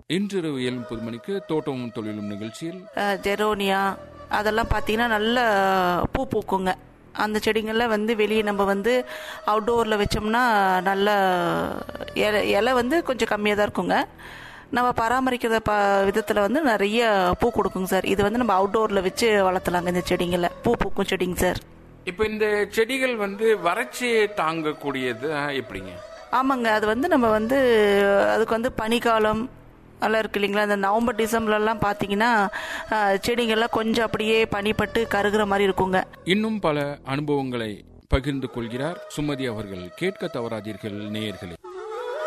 இன்றிரவு ஏழு முப்பது மணிக்கு தோட்டமும் தொழிலும் நிகழ்ச்சியில் அஹ், ஜெரோனியா அதெல்லாம் பார்த்தீங்கன்னா நல்ல பூ பூக்குங்க அந்த செடிங்களில் வந்து வெளியே நம்ம வந்து அவுட்டோரில் வச்சோம்னா நல்ல இலை இலை வந்து கொஞ்சம் கம்மியாக தான் இருக்குங்க நம்ம பராமரிக்கிற ப விதத்தில் வந்து நிறைய பூ கொடுக்குங்க சார் இது வந்து நம்ம அவுட்டோரில் வச்சு வளர்த்தலாங்க இந்த செடிங்களை பூ பூக்கும் செடிங்க சார் இப்போ இந்த செடிகள் வந்து வறட்சியை தாங்கக்கூடியது ஆ, எப்படிங்க ஆமாங்க அது வந்து நம்ம வந்து அதுக்கு வந்து பனிக்காலம் எல்லாம் இருக்கு இல்லைங்களா இந்த நவம்பர் டிசம்பர்லாம் பார்த்தீங்கன்னா அஹ், செடிங்கெல்லாம் கொஞ்சம் அப்படியே பனிப்பட்டு கருகிற மாதிரி இருக்குங்க இன்னும் பல அனுபவங்களை பகிர்ந்து கொள்கிறார் சுமதி அவர்கள் கேட்க தவறாதீர்கள் நேயர்களே